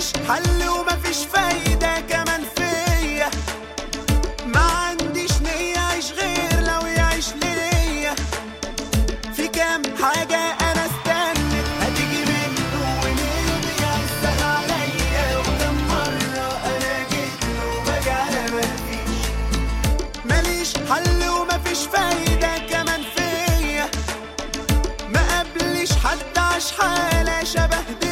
ماليش حل ومفيش فايدة كمان فيا ما عنديش نية أعيش غير لو يعيش ليا في كام حاجة أنا استنت هتيجي منه ومين بيأثر عليا وكم مرة أنا جيت له بجعل مفيش ماليش حل ومفيش فايدة كمان فيا ما قبليش حد عاش حالة شبه دي